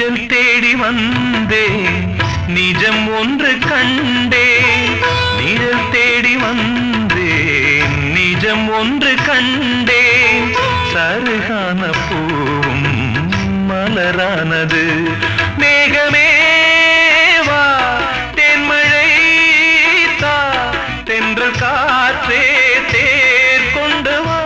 நிழல் தேடி வந்தேன் நிஜம் ஒன்று கண்டேன் நிழல் தேடி வந்தேன் நிஜம் ஒன்று கண்டேன் சருகான பூவும் மலரானது மேகமே வா தென்மழை தா தென்றல் காற்றே தேர் கொண்டு வா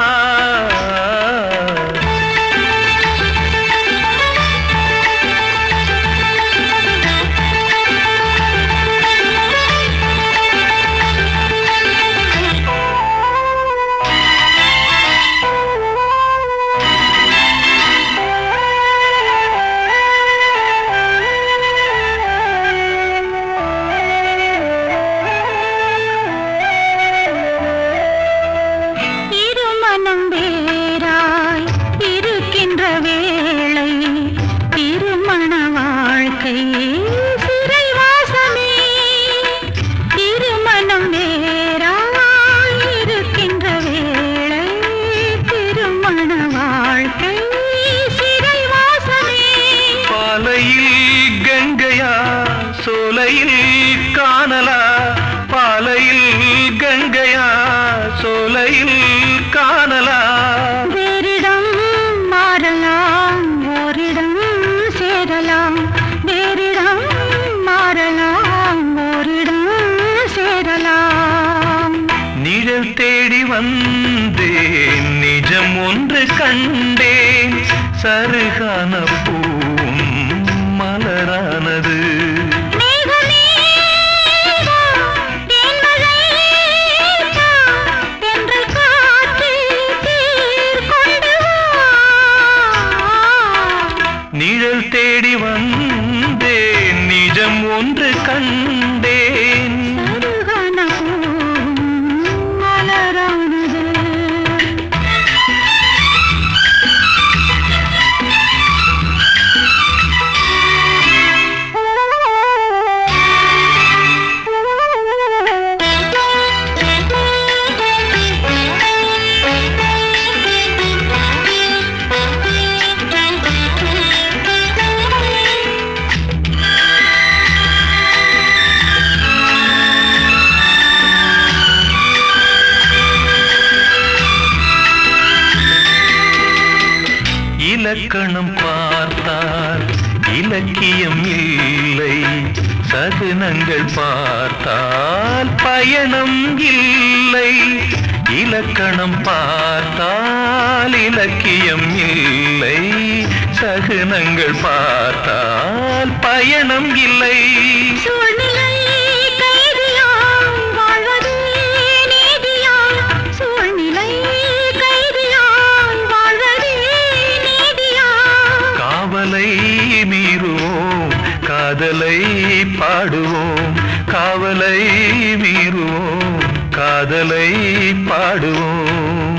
இருமனம் வேறாய் இருக்கின்ற வேளை திருமண வாழ்க்கை சிறைவாசமே திருமணம் வேறாய் இருக்கின்ற வேளை திருமண வாழ்க்கை சிறைவாசமே பாலையில் கங்கையா சோலையில் காணலா பாலையில் கங்கையா சோலையில் காணலா வேறிடம் மாறலாம் ஓரிடம் சேரலாம் வேறிடம் மாறலாம் ஓரிடம் சேரலாம் நிழல் தேடி வந்தேன் நிஜம் ஒன்று கண்டேன் சருகான பூவும் மலரானது மேகமே வா, தேன்மழை வா, தென்றல் காற்று தேர் கொண்டு வா. நிழல் தேடி வந்தேன் நிஜம் ஒன்று கண்டேன் சருகான பூவும் மலரானது இலக்கணம் பார்த்தால் இலக்கியம் இல்லை சகுனங்கள் பார்த்தால் பயணம் இல்லை இலக்கணம் பார்த்தால் இலக்கியம் இல்லை சகுனங்கள் பார்த்தால் பயணம் இல்லை சூழ்நிலை கைதியாய் வாழ்வது நீதியாய் சூழ்நிலை கைதியாய் வாழ்வது நீதியாய் காவலை மீறுவோம் காதலை பாடுவோம் காவலை மீறுவோம் காதலை பாடுவோம்